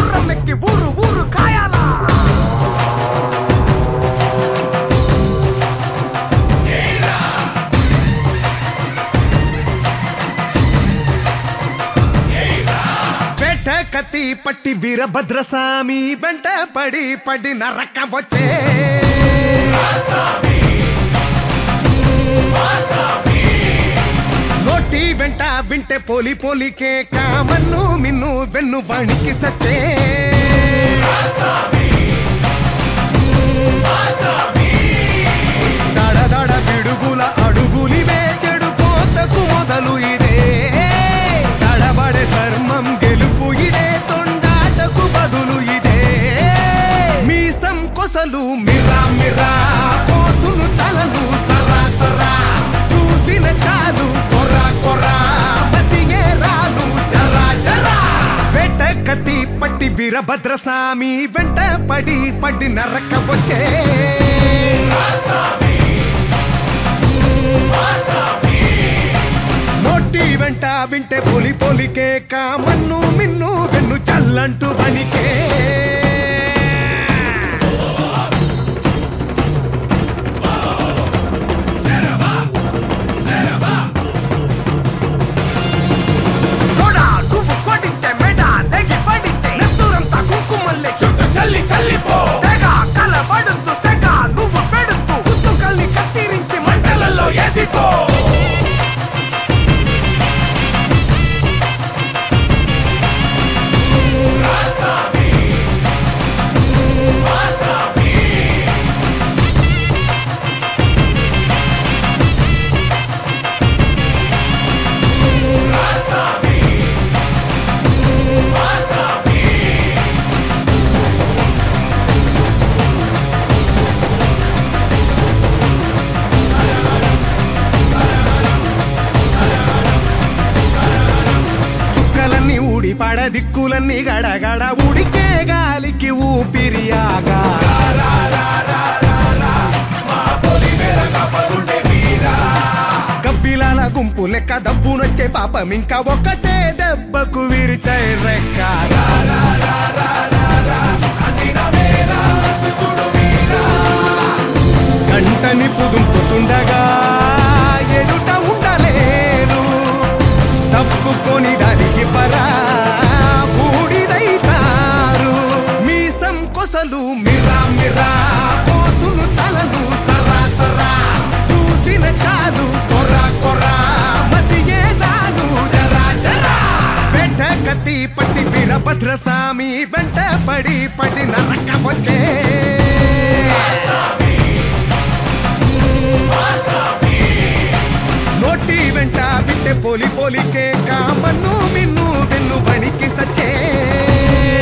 గుర్రమెక్కి ఊరు ఊరు కాయాలా వేట కత్తి పట్టి వీరభద్రస్వామి వెంట పడి పడి నరక వచ్చే నోటి వెంట వింటే పోలి పోలికే కామన్ను మిన్ను వెన్ను వాణికి సచ్చే దడ దడ పిడుగుల అడుగులివే చెడు కోతకు మొదలు ఇదే తడబడే ధర్మం గెలుపు ఇదే తొండాటకు బదులు ఇదే మీసం కొసలు మిరా మిరా కోసులు తలలు సరా సరా చూసిన చాలు కొరా కొరా బసిగే రాలు జరా జరా వెంట కత్తి పట్టి వీరభద్రస్వామి వెంట పడి పడి నరక వచ్చే నోటి వెంట వింటే పోలి పోలికే కామన్ను మిన్ను వెన్ను చల్లంటూ వనికే కొడా, నువ్వు కొడితే మెడ తెగి పడితే నెత్తురంతా కుంకుమల్లే చుట్టూ చల్లి చల్లిపో తెగ కలబడుతూ సెగ నువ్వు పెడుతూ ఉత్తుకల్ని కత్తిరించి మంటలలో వేసిపో చుక్కలన్నీ ఊడి పడ దిక్కులన్నీ గడగడ ఉడికే గాలికి ఊపిరియాగా కబ్బిలాల గుంపు లెక్క దబ్బునొచ్చే పాపం ఇంకా ఒకటే దెబ్బకు విరిచై రెక్కారా గంటని పుదుంపుతుండగా ఎదుట ఉండలేరు తప్పుకొని దానికి పరా బూడిదైతారు మీసం కొసలు మిరా మిరా కోసులు తలలు సరా సరా చూసిన చాలు కొర్రా కొర్రా మసియే నాలు జరా జరా వెంట కత్తి పట్టి వీరభద్రస్వామి వెంట పడి పడి నరక వచ్చే నోటి వెంట వింటే పోలి పోలికే కామన్ను మిన్ను వెన్ను బడికి సచ్చే